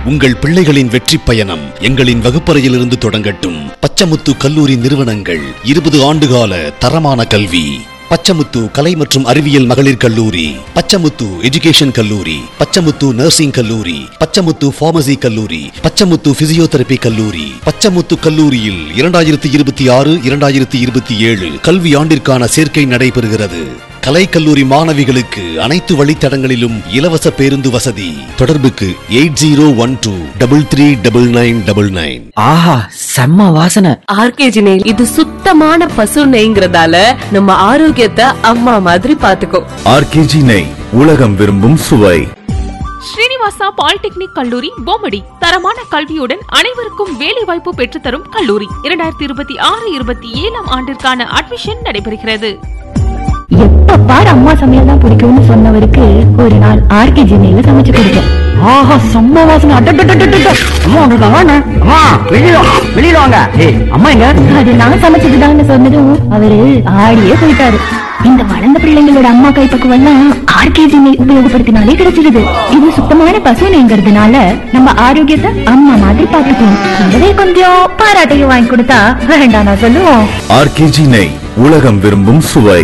உங்கள் பிள்ளைகளின் வெற்றி பயணம் எங்களின் வகுப்பறையிலிருந்து தொடங்கட்டும் பச்சமுத்து கல்லூரி நிறுவனங்கள் இருபது ஆண்டுகால தரமான கல்வி பச்சமுத்து கலை மற்றும் அறிவியல் மகளிர் கல்லூரி பச்சமுத்து எஜுகேஷன் கல்லூரி பச்சமுத்து நர்சிங் கல்லூரி பச்சமுத்து பார்மசி கல்லூரி பச்சமுத்து பிசியோதெரபி கல்லூரி பச்சமுத்து கல்லூரியில் இரண்டாயிரத்தி இருபத்தி ஆறு இரண்டாயிரத்தி இருபத்தி ஏழு கல்வி ஆண்டிற்கான சேர்க்கை நடைபெறுகிறது கலை கல்லூரி மாணவிகளுக்கு அனைத்து வழித்தடங்களிலும் இலவச பேருந்து வசதி தொடர்புக்கு eight zero one two double three double nine double nine ஆஹா செம்ம வாசனை ஆர்கேஜி நெய் இது சுத்தமான பசு நெய்ங்கிறதால நம்ம ஆரோக்கியத்தை அம்மா மாதிரி பாத்துக்கோ ஆர்கேஜி நெய் உலகம் விரும்பும் சுவை ஸ்ரீனிவாசா பாலிடெக்னிக் கல்லூரி பொம்மடி தரமான கல்வியுடன் அனைவருக்கும் வேலைவாய்ப்பு பெற்றுத்தரும் கல்லூரி இரண்டாயிரத்தி இருபத்தி ஆறு இருபத்தி ஏழாம் ஆண்டிற்கான அட்மிஷன் நடைபெறுகிறது எப்ப பாரு அம்மா சமையல் தான் பிடிக்கும்னு சொன்னவருக்கு ஒரு நாள் ஆர்கே ஜெனியில சமைச்சு கொடுத்தேன் ஆஹா செம்ம வாசனை அட்டட்டட்டட்டட்ட. அம்மா ஒன்று இருக்காங்க அம்மா வெளியில வா, வெளியில வாங்க ஏய் அம்மா எங்க அது நான் சமைச்சதுதான்னு சொன்னதும் அவரு ஆடியே போயிட்டாரு இந்த வளர்ந்த பிள்ளைங்களோட அம்மா கைப்பக்குவம் எல்லாம் ஆர்கேஜி நெய் உபயோகப்படுத்தினாலே கிடைச்சிருது இது சுத்தமான பசு நெய்ங்கிறதுனால நம்ம ஆரோக்கியத்தை அம்மா மாதிரி பாத்துக்கணும் கூடவே கொஞ்சம் பாராட்டையும் வாங்கி கொடுத்தா வேண்டாம் நான் சொல்லுவோம் ஆர்கேஜி நெய் உலகம் விரும்பும் சுவை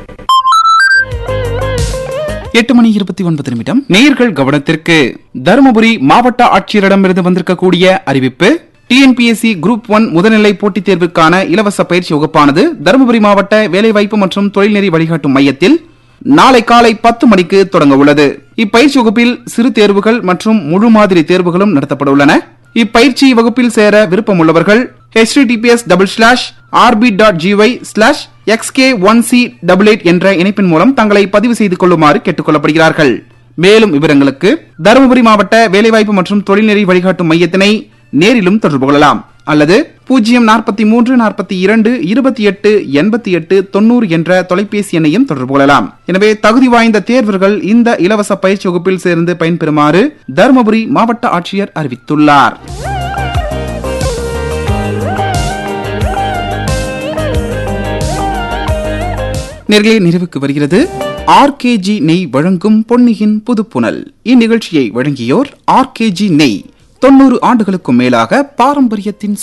எட்டு மணி இருபத்தி ஒன்பது நிமிடம் நேர்கள் கவனத்திற்கு தருமபுரி மாவட்ட ஆட்சியரிடமிருந்து வந்திருக்கக்கூடிய அறிவிப்பு டிஎன்பிஎஸ்சி குரூப் ஒன் முதுநிலை போட்டித் தேர்வுக்கான இலவச பயிற்சி வகுப்பானது தருமபுரி மாவட்ட வேலைவாய்ப்பு மற்றும் தொழில்நெறி வழிகாட்டும் மையத்தில் நாளை காலை பத்து மணிக்கு தொடங்க உள்ளது இப்பயிற்சி வகுப்பில் சிறு தேர்வுகள் மற்றும் முழு மாதிரி தேர்வுகளும் நடத்தப்பட உள்ளன இப்பயிற்சி வகுப்பில் சேர விருப்பமுள்ளவர்கள் https double slash R P dot G Y slash X K one C double eight என்ற இணைப்பின் மூலம் தங்களை பதிவு செய்து கொள்ளுமாறு கேட்டுக்கொள்ளப்படுகிறார்கள் மேலும் விவரங்களுக்கு தருமபுரி மாவட்ட வேலைவாய்ப்பு மற்றும் தொழில்நெறி வழிகாட்டும் மையத்தினை நேரிலும் தொடர்பு கொள்ளலாம் அல்லது பூஜ்ஜியம் நாற்பத்தி மூன்று நாற்பத்தி இரண்டு இருபத்தி எட்டு எண்பத்தி எட்டு தொண்ணூறு என்ற தொலைபேசி எண்ணையும் தொடர்பு கொள்ளலாம் எனவே தகுதி வாய்ந்த தேர்வர்கள் இந்த இலவச பயிற்சி வகுப்பில் சேர்ந்து பயன்பெறுமாறு தருமபுரி மாவட்ட ஆட்சியர் அறிவித்துள்ளார் நேர்களே நிறைவுக்கு வருகிறது ஆர்கேஜி நெய் வழங்கும் பொன்னியின் புதுப்புனல் இந்நிகழ்ச்சியை வழங்கியோர் ஆர்கேஜி நெய் தொண்ணூறு ஆண்டுகளுக்கும் மேலாக பாரம்பரியத்தின்